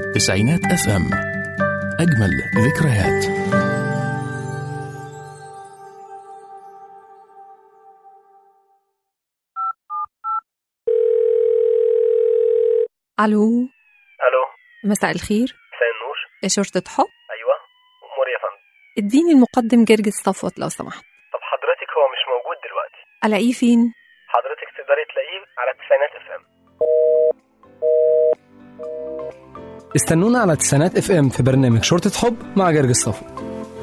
تسعينات اف ام اجمل ذكريات الو الو مساء الخير مساء النور شرطة حب ايوه امور يا فندم اديني المقدم جرجس صفوت لو سمحت طب حضرتك هو مش موجود دلوقتي الاقيه فين حضرتك تقدري تلاقيه على التسعينات اف ام استنونا على تسعينات اف ام في برنامج شرطة حب مع جرجس صفوت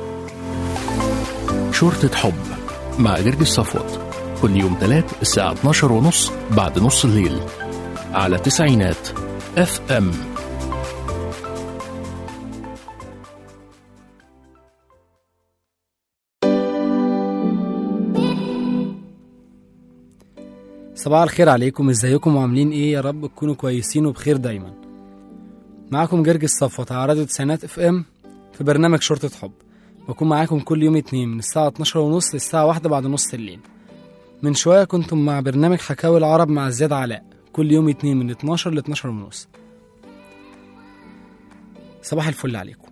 شرطة حب مع جرجس صفوت كل يوم تلات الساعة 12 ونص بعد نص الليل على تسعينات اف ام صباح الخير عليكم ازيكم وعاملين ايه يا رب تكونوا كويسين وبخير دايما معاكم جرجس صفوت على راديو تسعينات اف ام في برنامج شرطة حب بكون معاكم كل يوم اتنين من الساعة 12 ونص للساعة واحدة بعد نص الليل من شوية كنتم مع برنامج حكاوي العرب مع زياد علاء كل يوم اتنين من 12 ل 12 ونص صباح الفل عليكم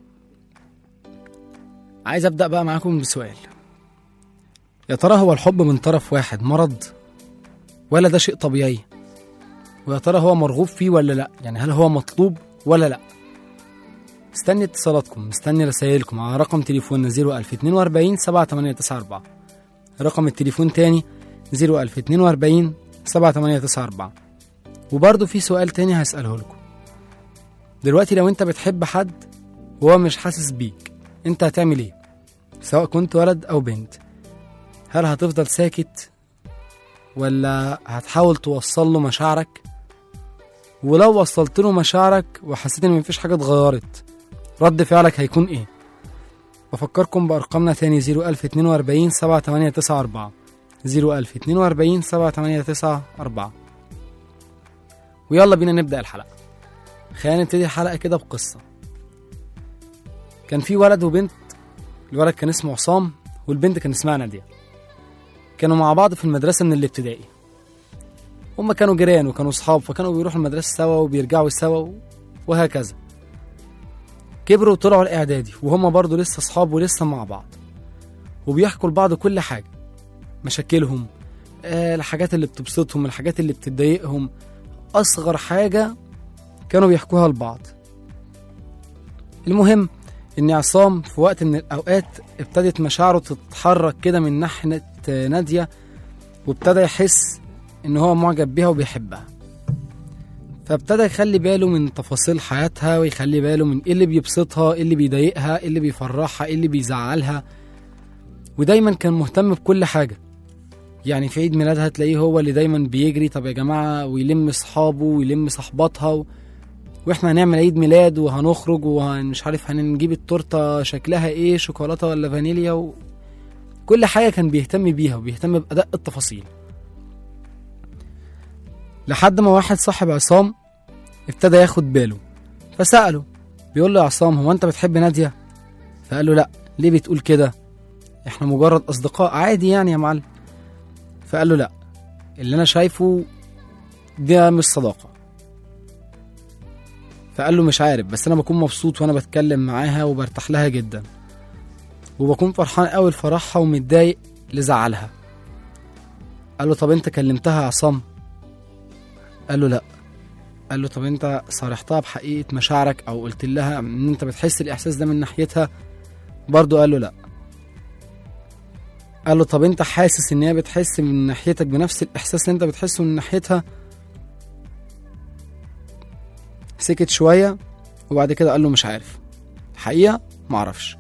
عايز ابدأ بقى معاكم بسؤال يا ترى هو الحب من طرف واحد مرض ولا ده شيء طبيعي ويا ترى هو مرغوب فيه ولا لا يعني هل هو مطلوب ولا لا مستني اتصالاتكم مستني رسائلكم على رقم تليفوننا 01042 7894 رقم التليفون تاني 01042 7894 وبرضه في سؤال تاني هسأله لكم دلوقتي لو انت بتحب حد وهو مش حاسس بيك انت هتعمل ايه سواء كنت ولد او بنت هل هتفضل ساكت ولا هتحاول توصل له مشاعرك ولو وصلت له مشاعرك وحسيت ان مفيش حاجه اتغيرت رد فعلك هيكون ايه بفكركم بارقامنا تاني 01042 7894 01042 7894 ويلا بينا نبدا الحلقه خلينا نبتدي الحلقه كده بقصه كان في ولد وبنت الولد كان اسمه عصام والبنت كان اسمها ناديه كانوا مع بعض في المدرسة من الابتدائي هما كانوا جيران وكانوا صحاب فكانوا بيروحوا المدرسة سوا وبيرجعوا سوا وهكذا كبروا وطلعوا الإعدادي وهما برضو لسه صحاب ولسه مع بعض وبيحكوا لبعض كل حاجة مشاكلهم آه الحاجات اللي بتبسطهم الحاجات اللي بتضايقهم أصغر حاجة كانوا بيحكوها لبعض المهم إن عصام في وقت من الأوقات ابتدت مشاعره تتحرك كده من ناحية نادية وابتدى يحس إن هو معجب بيها وبيحبها فابتدى يخلي باله من تفاصيل حياتها ويخلي باله من ايه اللي بيبسطها ايه اللي بيضايقها ايه اللي بيفرحها ايه اللي بيزعلها ودايما كان مهتم بكل حاجة يعني في عيد ميلادها تلاقيه هو اللي دايما بيجري طب يا جماعة ويلم صحابه ويلم صحباتها و... واحنا هنعمل عيد ميلاد وهنخرج ومش عارف هنجيب التورته شكلها ايه شوكولاته ولا فانيليا و... كل حاجه كان بيهتم بيها وبيهتم بادق التفاصيل لحد ما واحد صاحب عصام ابتدى ياخد باله فسأله بيقول له يا عصام هو انت بتحب نادية فقال له لا ليه بتقول كده احنا مجرد اصدقاء عادي يعني يا معلم فقال له لا اللي انا شايفه ده مش صداقه فقال له مش عارف بس انا بكون مبسوط وانا بتكلم معاها وبرتاح لها جدا وبكون فرحان قوي لفرحها ومتضايق لزعلها قال له طب انت كلمتها يا عصام قال له لا قال له طب انت صارحتها بحقيقة مشاعرك او قلت لها ان انت بتحس الاحساس ده من ناحيتها برضه قال له لا قال له طب انت حاسس ان هي بتحس من ناحيتك بنفس الاحساس اللي انت بتحسه من ناحيتها سكت شوية وبعد كده قال له مش عارف الحقيقة معرفش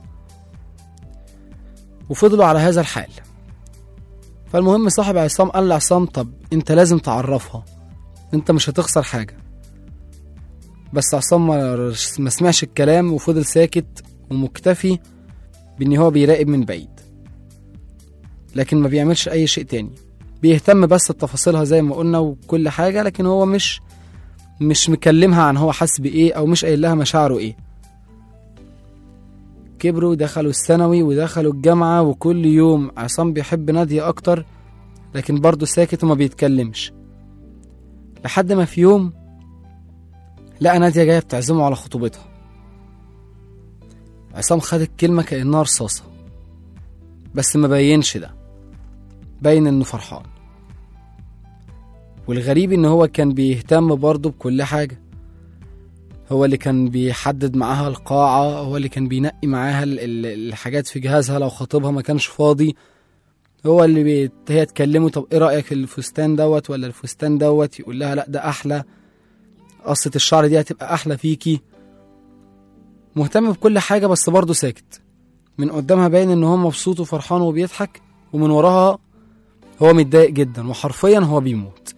وفضلوا على هذا الحال فالمهم صاحب عصام قال لعصام طب انت لازم تعرفها انت مش هتخسر حاجة بس عصام ما ما سمعش الكلام وفضل ساكت ومكتفي بان هو بيراقب من بعيد لكن ما بيعملش اي شيء تاني بيهتم بس بتفاصيلها زي ما قلنا وكل حاجة لكن هو مش مش مكلمها عن هو حاسس بايه او مش قايل لها مشاعره ايه كبروا ودخلوا الثانوي ودخلوا الجامعة وكل يوم عصام بيحب نادية أكتر لكن برضه ساكت وما بيتكلمش لحد ما في يوم لقى نادية جاية بتعزمه على خطوبتها عصام خد الكلمة كأنها رصاصة بس ما بينش ده باين انه فرحان والغريب ان هو كان بيهتم برضه بكل حاجة هو اللي كان بيحدد معاها القاعة هو اللي كان بينقي معاها ال- ال- الحاجات في جهازها لو خطيبها ما كانش فاضي هو اللي بي... هي تكلمه طب ايه رأيك الفستان دوت ولا الفستان دوت يقول لها لا ده احلى قصة الشعر دي هتبقى احلى فيكي مهتم بكل حاجة بس برضه ساكت من قدامها باين ان هو مبسوط وفرحان وبيضحك ومن وراها هو متضايق جدا وحرفيا هو بيموت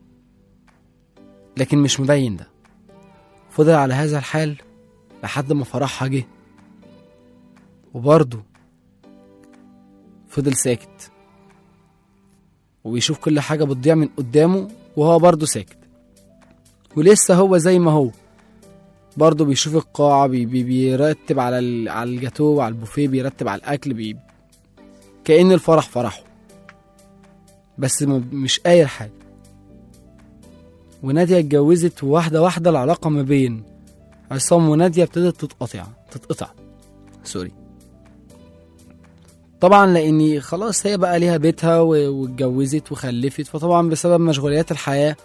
لكن مش مبين ده فضل على هذا الحال لحد ما فرحها جه وبرضه فضل ساكت وبيشوف كل حاجة بتضيع من قدامه وهو برضه ساكت ولسه هو زي ما هو برضه بيشوف القاعة بي بي بيرتب على ال- على الجاتو وعلى البوفيه بيرتب على الأكل بي كأن الفرح فرحه بس ما- مش قايل حاجة ونادية اتجوزت وواحدة واحدة العلاقة ما بين عصام ونادية ابتدت تتقطع تتقطع سوري طبعا لاني خلاص هي بقى ليها بيتها و- واتجوزت وخلفت فطبعا بسبب مشغوليات الحياة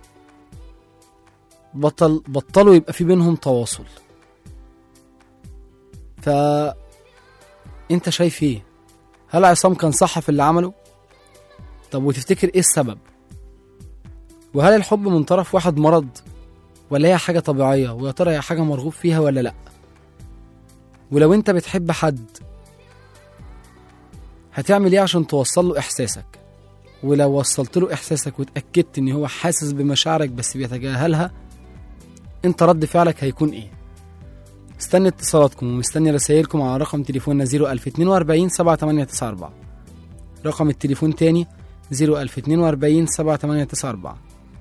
بطل بطلوا يبقى في بينهم تواصل ف انت شايف ايه هل عصام كان صح في اللي عمله طب وتفتكر ايه السبب وهل الحب من طرف واحد مرض ولا هي حاجة طبيعية ويا ترى هي حاجة مرغوب فيها ولا لأ ولو انت بتحب حد هتعمل ايه عشان توصل له احساسك ولو وصلت له احساسك واتاكدت ان هو حاسس بمشاعرك بس بيتجاهلها انت رد فعلك هيكون ايه مستني اتصالاتكم ومستني رسائلكم على رقم تليفوننا 01042 7894 رقم التليفون تاني 01042 7894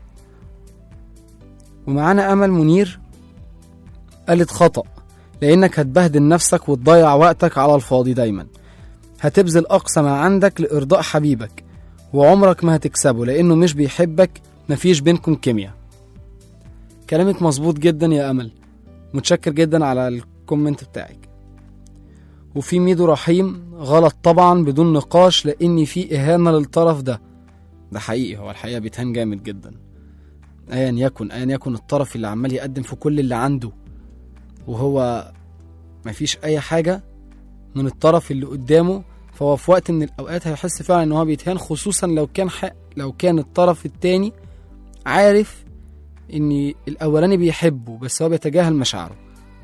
ومعانا امل منير قالت خطأ لانك هتبهدل نفسك وتضيع وقتك على الفاضي دايما هتبذل أقصى ما عندك لإرضاء حبيبك وعمرك ما هتكسبه لأنه مش بيحبك مفيش بينكم كيمياء كلامك مظبوط جدا يا أمل متشكر جدا على الكومنت بتاعك وفي ميدو رحيم غلط طبعا بدون نقاش لأن في إهانة للطرف ده ده حقيقي هو الحقيقة بيتهان جامد جدا أيا يكن أيا يكن الطرف اللي عمال يقدم في كل اللي عنده وهو مفيش أي حاجة من الطرف اللي قدامه فهو في وقت من الاوقات هيحس فعلا ان هو بيتهان خصوصا لو كان حق لو كان الطرف التاني عارف ان الاولاني بيحبه بس هو بيتجاهل مشاعره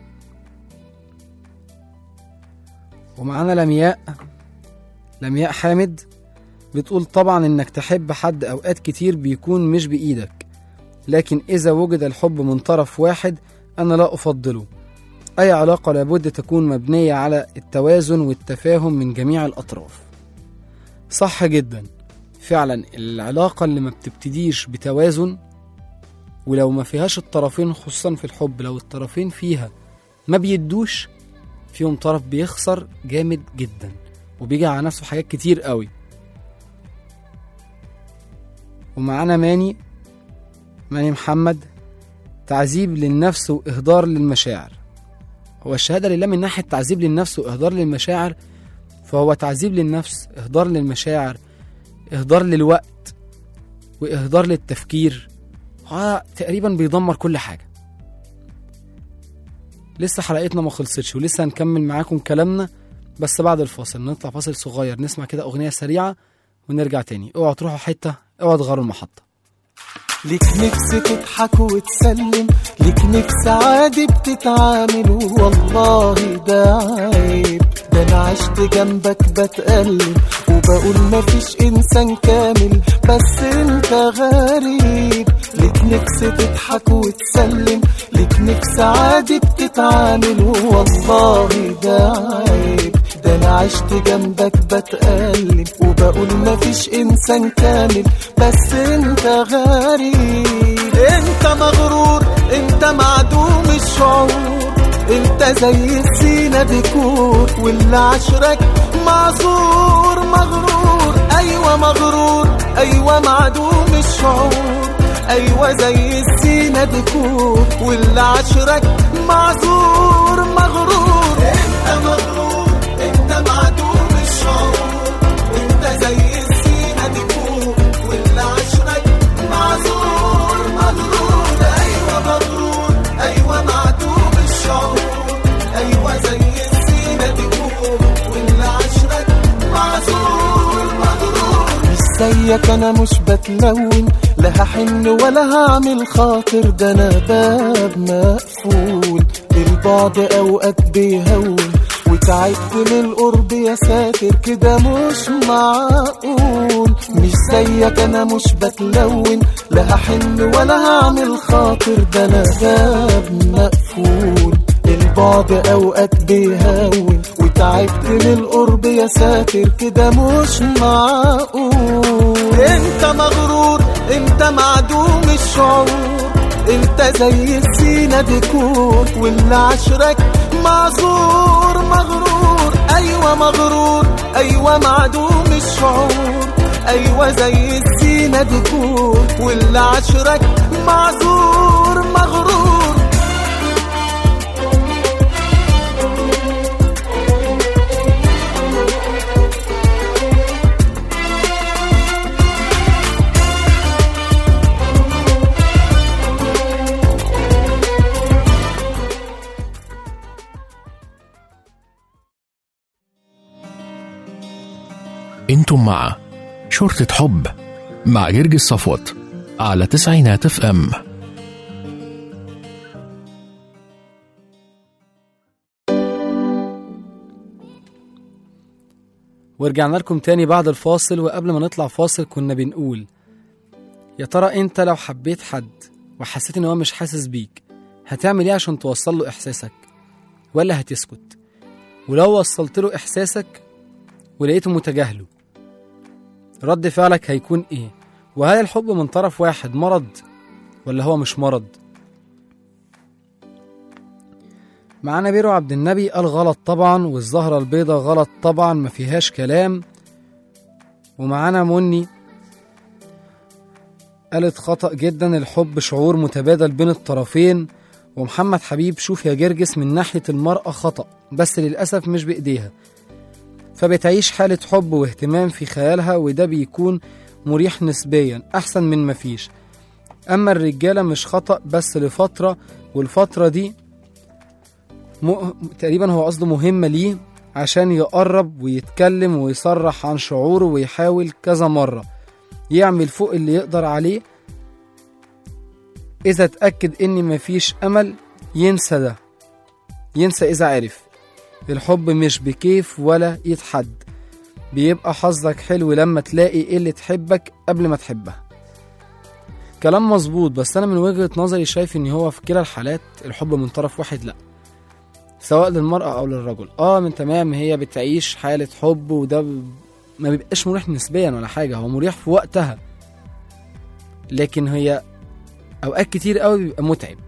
ومعانا لمياء لمياء حامد بتقول طبعا انك تحب حد اوقات كتير بيكون مش بايدك لكن اذا وجد الحب من طرف واحد انا لا افضله أي علاقة لابد تكون مبنية على التوازن والتفاهم من جميع الأطراف صح جدا فعلا العلاقة اللي ما بتبتديش بتوازن ولو ما فيهاش الطرفين خصوصا في الحب لو الطرفين فيها ما بيدوش فيهم طرف بيخسر جامد جدا وبيجي على نفسه حاجات كتير قوي ومعانا ماني ماني محمد تعذيب للنفس وإهدار للمشاعر هو الشهادة لله من ناحية تعذيب للنفس وإهدار للمشاعر فهو تعذيب للنفس إهدار للمشاعر إهدار للوقت وإهدار للتفكير هو تقريبا بيدمر كل حاجة لسه حلقتنا ما خلصتش ولسه هنكمل معاكم كلامنا بس بعد الفاصل نطلع فاصل صغير نسمع كده أغنية سريعة ونرجع تاني اوعوا تروحوا حتة اوعوا تغيروا المحطة ليك نفس تضحك وتسلم ليك نفس عادي بتتعامل والله ده عيب ده انا عشت جنبك بتألم وبقول مفيش انسان كامل بس انت غريب ليك نفس تضحك وتسلم ليك نفس عادي بتتعامل والله ده عيب ده انا عشت جنبك بتألم وبقول مفيش انسان كامل بس انت غريب انت مغرور انت معدوم الشعور انت زي السينا ديكور واللي عشرك معذور مغرور ايوه مغرور ايوه معدوم الشعور ايوه زي السينا الزينة ديكور واللي عشرك معذور مغرور انت مغرور انت معدوم الشعور انت زي الزينة ديكور واللي عشرك معذور مغرور ايوه مغرور ايوه معدوم الشعور ايوه زي الزينة ديكور واللي عشرك معذور مغرور مش زيك انا مش بتلون لا هحن ولا هعمل خاطر ده انا باب مقفول البعد اوقات بيهون وتعبت من القرب يا ساتر كده مش معقول مش زيك انا مش بتلون لا هحن ولا هعمل خاطر ده انا باب مقفول البعد اوقات بيهون وتعبت من القرب يا ساتر كده مش معقول انت مغرور انت معدوم الشعور انت زي الزينة ديكور واللي عشرك معذور مغرور ايوه مغرور ايوه معدوم الشعور ايوه زي الزينة ديكور واللي عشرك معذور مغرور انتم مع شرطة حب مع جرجس صفوت على تسعينات اف ام ورجعنا لكم تاني بعد الفاصل وقبل ما نطلع فاصل كنا بنقول يا ترى انت لو حبيت حد وحسيت ان هو مش حاسس بيك هتعمل ايه عشان توصل له احساسك ولا هتسكت ولو وصلت له احساسك ولقيته متجاهله رد فعلك هيكون ايه وهل الحب من طرف واحد مرض ولا هو مش مرض معانا بيرو عبد النبي قال غلط طبعا والزهرة البيضة غلط طبعا ما فيهاش كلام ومعانا مني قالت خطأ جدا الحب شعور متبادل بين الطرفين ومحمد حبيب شوف يا جرجس من ناحية المرأة خطأ بس للأسف مش بإيديها فبتعيش حالة حب واهتمام في خيالها وده بيكون مريح نسبيا أحسن من مفيش أما الرجالة مش خطأ بس لفترة والفترة دي م... تقريبا هو قصده مهمة ليه عشان يقرب ويتكلم ويصرح عن شعوره ويحاول كذا مرة يعمل فوق اللي يقدر عليه إذا اتأكد إن مفيش أمل ينسى ده ينسى إذا عرف الحب مش بكيف ولا يتحد بيبقى حظك حلو لما تلاقي اللي تحبك قبل ما تحبها كلام مظبوط بس انا من وجهة نظري شايف ان هو في كلا الحالات الحب من طرف واحد لا سواء للمرأة او للرجل اه من تمام هي بتعيش حالة حب وده ب- ما بيبقاش مريح نسبيا ولا حاجة هو مريح في وقتها لكن هي اوقات كتير قوي بيبقى متعب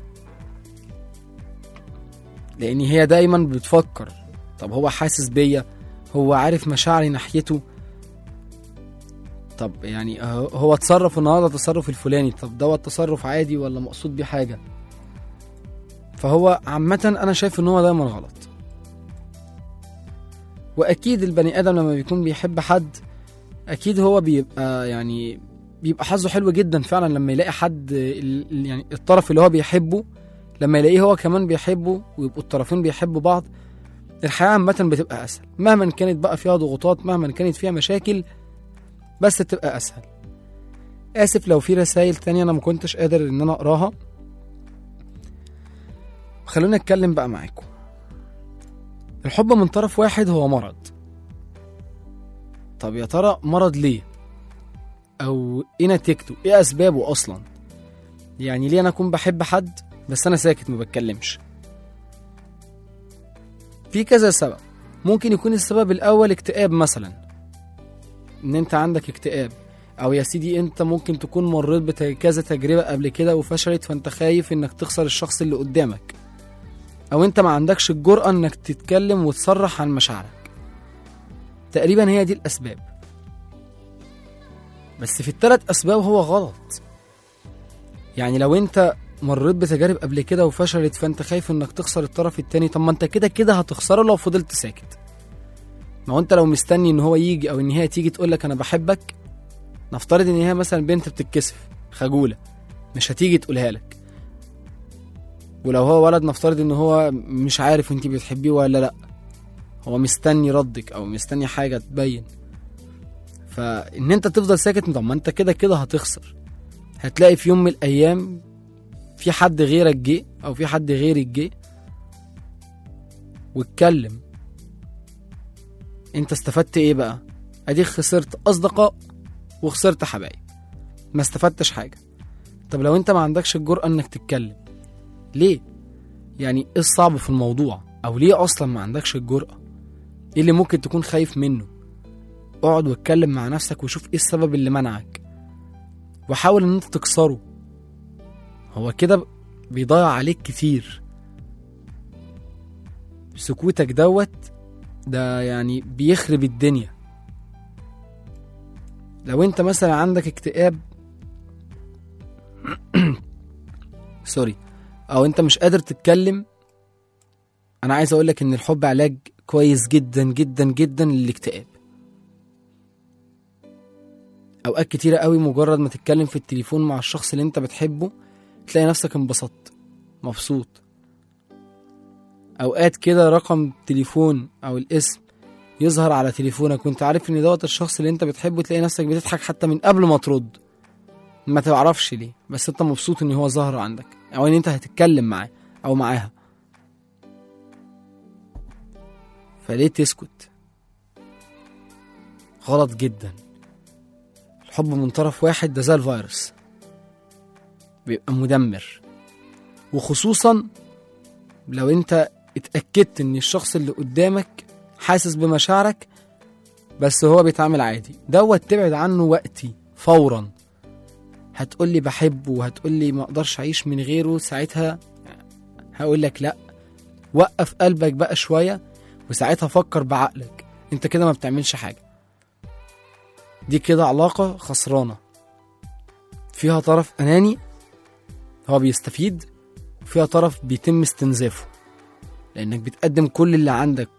لان هي دايما بتفكر طب هو حاسس بيا هو عارف مشاعري ناحيته طب يعني هو- هو اتصرف النهارده التصرف الفلاني طب دوت تصرف عادي ولا مقصود بيه حاجه فهو عامة أنا شايف إن هو دايما غلط وأكيد البني آدم لما بيكون بيحب حد أكيد هو بيبقى يعني بيبقى حظه حلو جدا فعلا لما يلاقي حد ال- ال- يعني الطرف اللي هو بيحبه لما يلاقيه هو كمان بيحبه ويبقوا الطرفين بيحبوا بعض الحياة عامة بتبقى أسهل مهما كانت بقى فيها ضغوطات مهما كانت فيها مشاكل بس تبقى أسهل آسف لو في رسائل تانية أنا ما كنتش قادر إن أنا أقراها خلونا نتكلم بقى معاكم الحب من طرف واحد هو مرض طب يا ترى مرض ليه او ايه نتيجته ايه اسبابه اصلا يعني ليه انا اكون بحب حد بس انا ساكت ما بتكلمش في كذا سبب ممكن يكون السبب الاول اكتئاب مثلا ان انت عندك اكتئاب او يا سيدي انت ممكن تكون مريت بكذا تجربه قبل كده وفشلت فانت خايف انك تخسر الشخص اللي قدامك او انت ما عندكش الجرأة انك تتكلم وتصرح عن مشاعرك تقريبا هي دي الاسباب بس في الثلاث اسباب هو غلط يعني لو انت مريت بتجارب قبل كده وفشلت فانت خايف انك تخسر الطرف التاني طب ما انت كده كده هتخسره لو فضلت ساكت ما هو انت لو مستني ان هو يجي او ان هي تيجي تقول لك انا بحبك نفترض ان هي مثلا بنت بتتكسف خجوله مش هتيجي تقولها لك ولو هو ولد نفترض ان هو مش عارف انت بتحبيه ولا لا هو مستني ردك او مستني حاجه تبين فان انت تفضل ساكت طب ما انت كده كده هتخسر هتلاقي في يوم من الايام في حد غيرك جه او في حد غيرك جه واتكلم انت استفدت ايه بقى اديك خسرت اصدقاء وخسرت حبايب ما استفدتش حاجه طب لو انت ما عندكش الجرأة انك تتكلم ليه يعني ايه الصعب في الموضوع او ليه اصلا ما عندكش الجرأة ايه اللي ممكن تكون خايف منه اقعد واتكلم مع نفسك وشوف ايه السبب اللي منعك وحاول ان انت تكسره هو كده بيضيع عليك كتير سكوتك دوت ده يعني بيخرب الدنيا لو انت مثلا عندك اكتئاب سوري او انت مش قادر تتكلم انا عايز اقولك ان الحب علاج كويس جدا جدا جدا للاكتئاب اوقات كتيرة قوي مجرد ما تتكلم في التليفون مع الشخص اللي انت بتحبه تلاقي نفسك انبسطت مبسوط اوقات كده رقم تليفون او الاسم يظهر على تليفونك وانت عارف ان دوت الشخص اللي انت بتحبه تلاقي نفسك بتضحك حتى من قبل ما ترد ما تعرفش ليه بس انت مبسوط ان هو ظهر عندك او ان انت هتتكلم معاه او معاها فليه تسكت غلط جدا الحب من طرف واحد ده زي الفيروس بيبقى مدمر وخصوصا لو انت اتأكدت ان الشخص اللي قدامك حاسس بمشاعرك بس هو بيتعامل عادي دوت تبعد عنه وقتي فورا هتقولي بحبه وهتقولي ما اقدرش اعيش من غيره ساعتها هقول لك لا وقف قلبك بقى شويه وساعتها فكر بعقلك انت كده ما بتعملش حاجه دي كده علاقه خسرانه فيها طرف اناني هو بيستفيد وفيها طرف بيتم استنزافه لانك بتقدم كل اللي عندك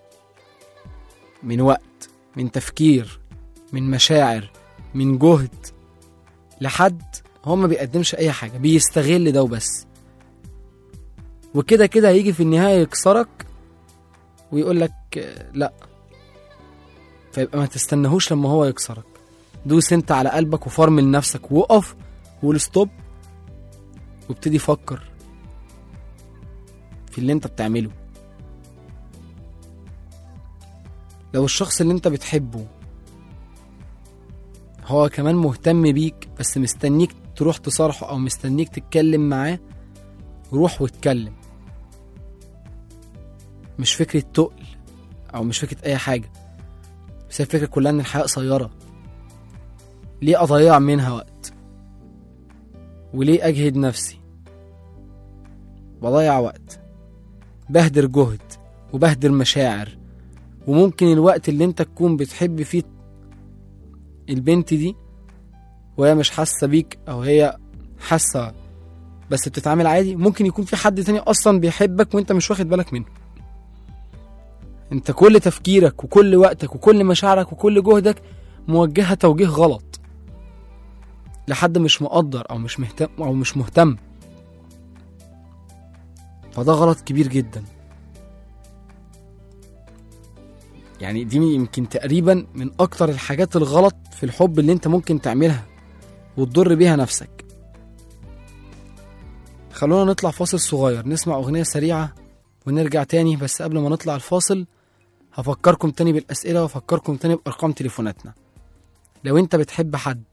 من وقت من تفكير من مشاعر من جهد لحد هو ما بيقدمش اي حاجه بيستغل ده وبس وكده كده هيجي في النهايه يكسرك ويقول لك لا فيبقى ما تستناهوش لما هو يكسرك دوس انت على قلبك وفرمل نفسك وقف وقول ستوب وابتدي فكر في اللي انت بتعمله لو الشخص اللي انت بتحبه هو كمان مهتم بيك بس مستنيك تروح تصارحه او مستنيك تتكلم معاه روح واتكلم مش فكرة تقل او مش فكرة اي حاجة بس هي الفكرة كلها ان الحياة قصيرة ليه اضيع منها وقت وليه اجهد نفسي بضيع وقت بهدر جهد وبهدر مشاعر وممكن الوقت اللي انت تكون بتحب فيه البنت دي وهي مش حاسه بيك او هي حاسه بس بتتعامل عادي ممكن يكون في حد تاني اصلا بيحبك وانت مش واخد بالك منه انت كل تفكيرك وكل وقتك وكل مشاعرك وكل جهدك موجهه توجيه غلط لحد مش مقدر او مش مهتم او مش مهتم فده غلط كبير جدا يعني دي يمكن تقريبا من اكتر الحاجات الغلط في الحب اللي انت ممكن تعملها وتضر بيها نفسك خلونا نطلع فاصل صغير نسمع اغنية سريعة ونرجع تاني بس قبل ما نطلع الفاصل هفكركم تاني بالاسئلة وافكركم تاني بارقام تليفوناتنا لو انت بتحب حد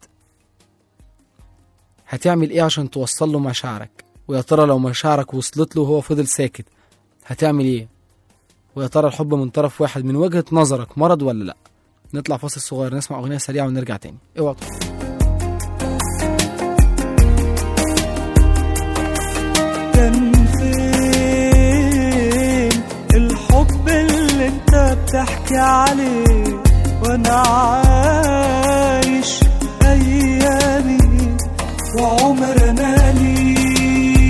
هتعمل ايه عشان توصل له مشاعرك ويا ترى لو مشاعرك وصلت له وهو فضل ساكت هتعمل ايه ويا ترى الحب من طرف واحد من وجهة نظرك مرض ولا لا نطلع فاصل صغير نسمع اغنية سريعة ونرجع تاني اوعى تروح. كان فين الحب اللي انت بتحكي عليه وانا عايش ايامي وعمر مالي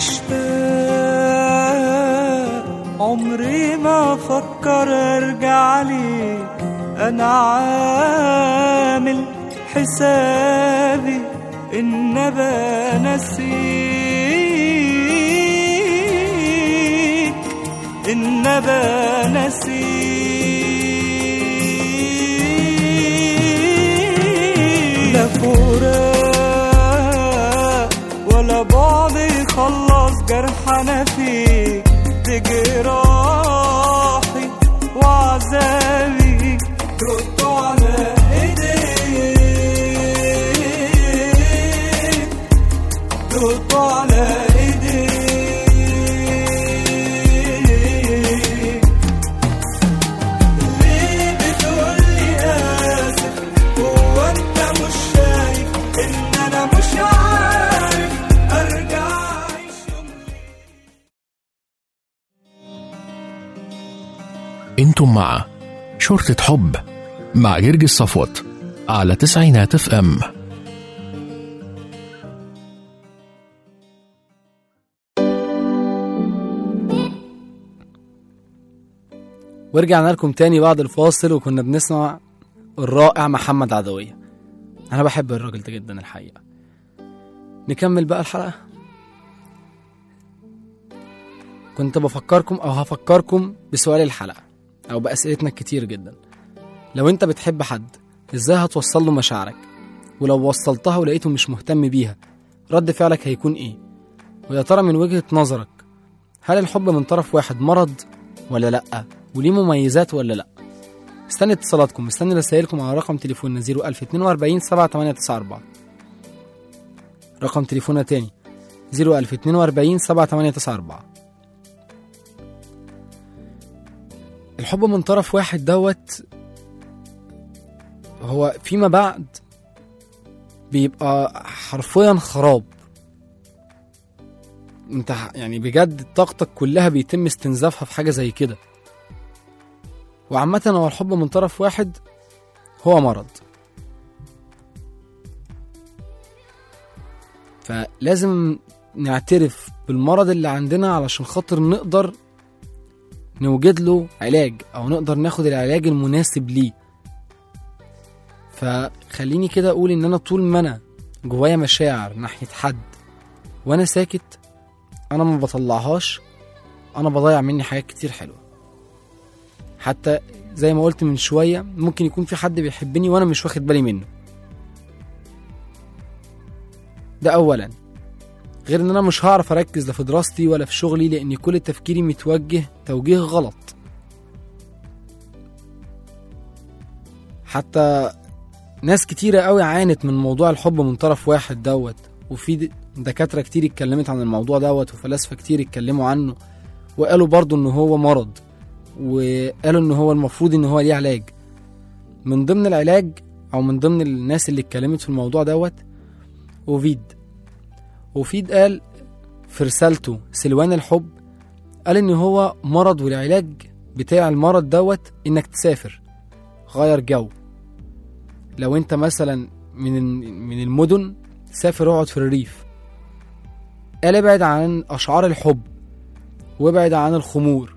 مشتاق عمري ما فكر ارجع ليك انا عامل حسابي ان ابقى نسيك ان ابقى نسيك لا فراق ولا بعد يخلص جرح انا فيك بجراحي وعذابي رد على ايديك رد على ايديك ليه بتقولي اسف هو انت مش شايف ان انا مش عارف ارجع اعيش يوم انتم مع شرطة حب مع جرجس صفوت على تسعينات اف ام ورجعنا لكم تاني بعد الفاصل وكنا بنسمع الرائع محمد عدوية أنا بحب الراجل ده جدا الحقيقة نكمل بقى الحلقة كنت بفكركم أو هفكركم بسؤال الحلقة أو بأسئلتنا كتير جدا لو أنت بتحب حد إزاي هتوصل له مشاعرك ولو وصلتها ولقيته مش مهتم بيها رد فعلك هيكون إيه ويا ترى من وجهة نظرك هل الحب من طرف واحد مرض ولا لأ وليه مميزات ولا لأ استنى اتصالاتكم استنى رسائلكم على رقم تليفوننا 01042 7894 رقم تليفوننا تاني 01042 7894 الحب من طرف واحد دوت هو فيما بعد بيبقى حرفيا خراب انت ح- يعني بجد طاقتك كلها بيتم استنزافها في حاجه زي كده وعامة هو الحب من طرف واحد هو مرض فلازم نعترف بالمرض اللي عندنا علشان خاطر نقدر نوجد له علاج او نقدر ناخد العلاج المناسب ليه فخليني كده اقول ان انا طول ما انا جوايا مشاعر ناحية حد وانا ساكت انا ما بطلعهاش انا بضيع مني حاجات كتير حلوه حتى زي ما قلت من شويه ممكن يكون في حد بيحبني وانا مش واخد بالي منه ده اولا غير ان انا مش هعرف اركز لا في دراستي ولا في شغلي لان كل تفكيري متوجه توجيه غلط حتى ناس كتيرة قوي عانت من موضوع الحب من طرف واحد دوت وفي د- دكاترة كتير اتكلمت عن الموضوع دوت وفلاسفة كتير اتكلموا عنه وقالوا برضو ان هو مرض وقالوا ان هو المفروض ان هو ليه علاج من ضمن العلاج او من ضمن الناس اللي اتكلمت في الموضوع دوت اوفيد اوفيد قال في رسالته سلوان الحب قال ان هو مرض والعلاج بتاع المرض دوت انك تسافر غير جو لو انت مثلا من من المدن سافر اقعد في الريف قال ابعد عن اشعار الحب وابعد عن الخمور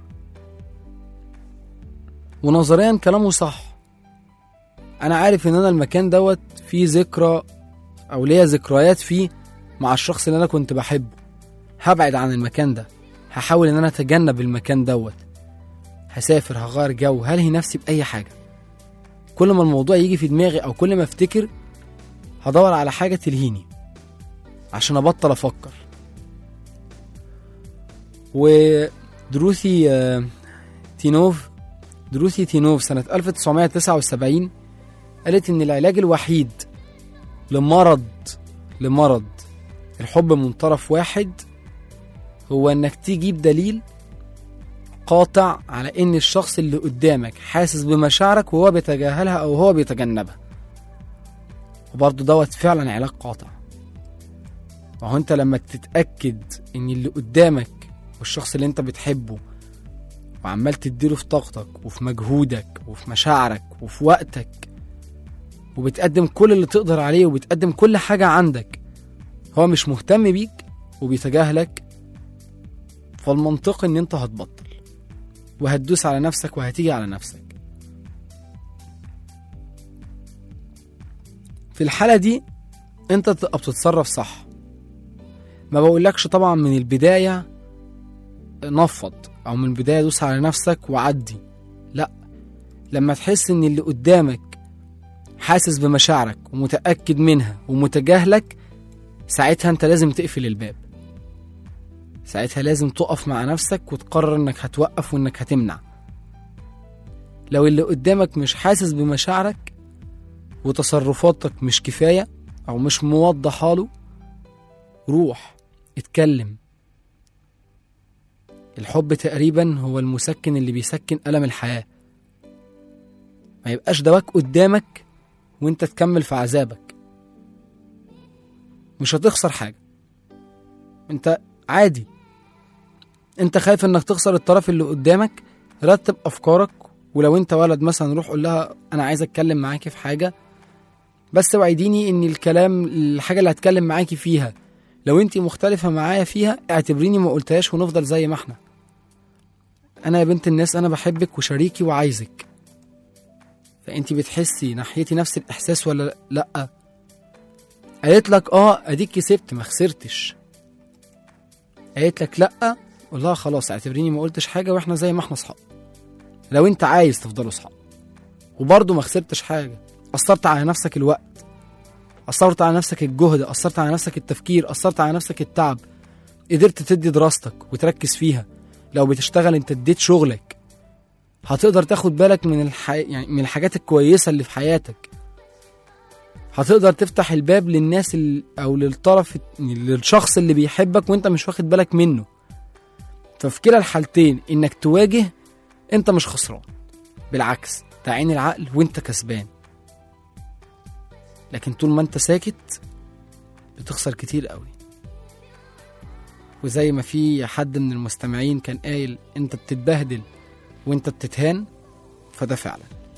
ونظريا كلامه صح انا عارف ان انا المكان دوت فيه ذكرى او ليا ذكريات فيه مع الشخص اللي انا كنت بحبه هبعد عن المكان ده هحاول ان انا اتجنب المكان دوت هسافر هغير جو هلهي نفسي باي حاجه كل ما الموضوع يجي في دماغي او كل ما افتكر هدور على حاجه تلهيني عشان ابطل افكر ودروسي آه، تينوف دروسي تينوف سنة 1979 قالت إن العلاج الوحيد لمرض لمرض الحب من طرف واحد هو إنك تجيب دليل قاطع على إن الشخص اللي قدامك حاسس بمشاعرك وهو بيتجاهلها أو هو بيتجنبها وبرضه دوت فعلا علاج قاطع وهو انت لما تتأكد ان اللي قدامك والشخص اللي انت بتحبه وعمال تديله في طاقتك وفي مجهودك وفي مشاعرك وفي وقتك وبتقدم كل اللي تقدر عليه وبتقدم كل حاجة عندك هو مش مهتم بيك وبيتجاهلك فالمنطق ان انت هتبطل وهتدوس على نفسك وهتيجي على نفسك في الحالة دي انت تبقى بتتصرف صح ما بقولكش طبعا من البداية نفض او من البداية دوس على نفسك وعدي لا لما تحس ان اللي قدامك حاسس بمشاعرك ومتأكد منها ومتجاهلك ساعتها انت لازم تقفل الباب ساعتها لازم تقف مع نفسك وتقرر انك هتوقف وانك هتمنع لو اللي قدامك مش حاسس بمشاعرك وتصرفاتك مش كفاية أو مش موضحة له روح اتكلم الحب تقريبا هو المسكن اللي بيسكن ألم الحياة ما يبقاش دواك قدامك وانت تكمل في عذابك مش هتخسر حاجة انت عادي انت خايف انك تخسر الطرف اللي قدامك رتب افكارك ولو انت ولد مثلا روح قول لها انا عايز اتكلم معاكي في حاجه بس وعديني ان الكلام الحاجه اللي هتكلم معاكي فيها لو انت مختلفه معايا فيها اعتبريني ما قلتهاش ونفضل زي ما احنا انا يا بنت الناس انا بحبك وشريكي وعايزك فانت بتحسي ناحيتي نفس الاحساس ولا لا قالت لك اه اديك كسبت ما خسرتش قالت لك لا قول لها خلاص اعتبريني ما قلتش حاجه واحنا زي ما احنا اصحاب لو انت عايز تفضلوا اصحاب وبرضه ما خسرتش حاجه اثرت على نفسك الوقت اثرت على نفسك الجهد اثرت على نفسك التفكير اثرت على نفسك التعب قدرت تدي دراستك وتركز فيها لو بتشتغل انت اديت شغلك هتقدر تاخد بالك من الح... يعني من الحاجات الكويسه اللي في حياتك هتقدر تفتح الباب للناس ال... او للطرف للشخص اللي بيحبك وانت مش واخد بالك منه ففي كلا الحالتين انك تواجه انت مش خسران بالعكس تعين العقل وانت كسبان لكن طول ما انت ساكت بتخسر كتير قوي وزي ما في حد من المستمعين كان قايل انت بتتبهدل وانت بتتهان فده فعلا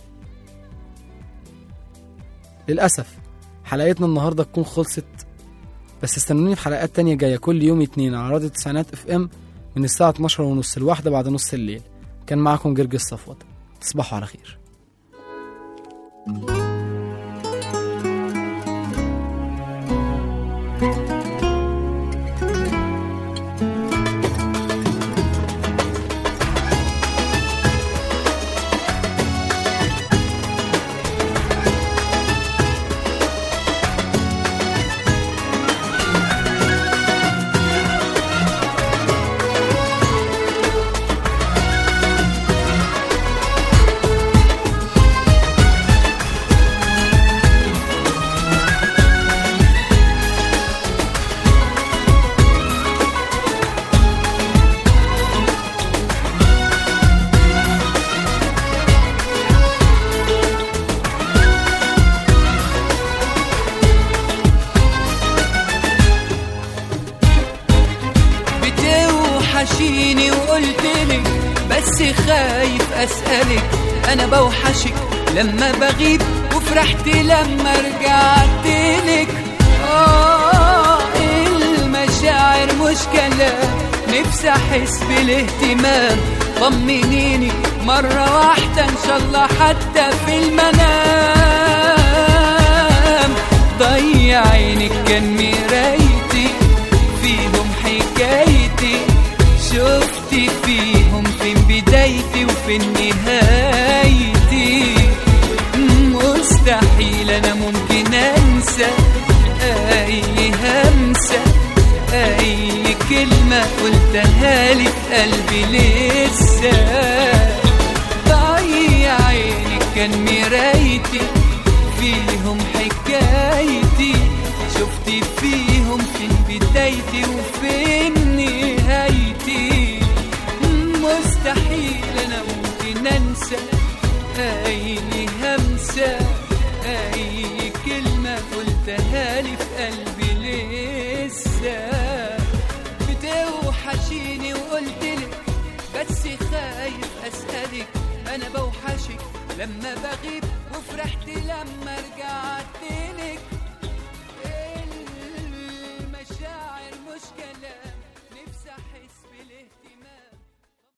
للأسف حلقتنا النهاردة تكون خلصت بس استنوني في حلقات تانية جاية كل يوم اتنين على راديو تسعينات اف ام من الساعة 12 ونص الواحدة بعد نص الليل كان معاكم جرجس صفوت تصبحوا على خير بتوحشيني وقلتلك بس خايف اسألك انا بوحشك لما بغيب وفرحت لما رجعتلك اه المشاعر مش كلام نفسي احس بالاهتمام طمنيني مرة واحدة ان شاء الله حتى في المنام ضيع عينك كان مرايتي فيهم حكايتي شفتي فيهم فين بدايتي وفين نهايتي مستحيل انا ممكن انسى اي همسة اي كلمة قلتها لي في قلبي لسه ضيع عينك كان مرايتي فيهم حكايتي شفتي فيهم فين بدايتي وفين نهايتي مستحيل انا ممكن انسى اي همسة اي كلمة قلتها لي في قلبي لسه بتوحشيني وقلتلك بس خايف اسألك انا بوحشك لما بغيب وفرحت لما رجعتلك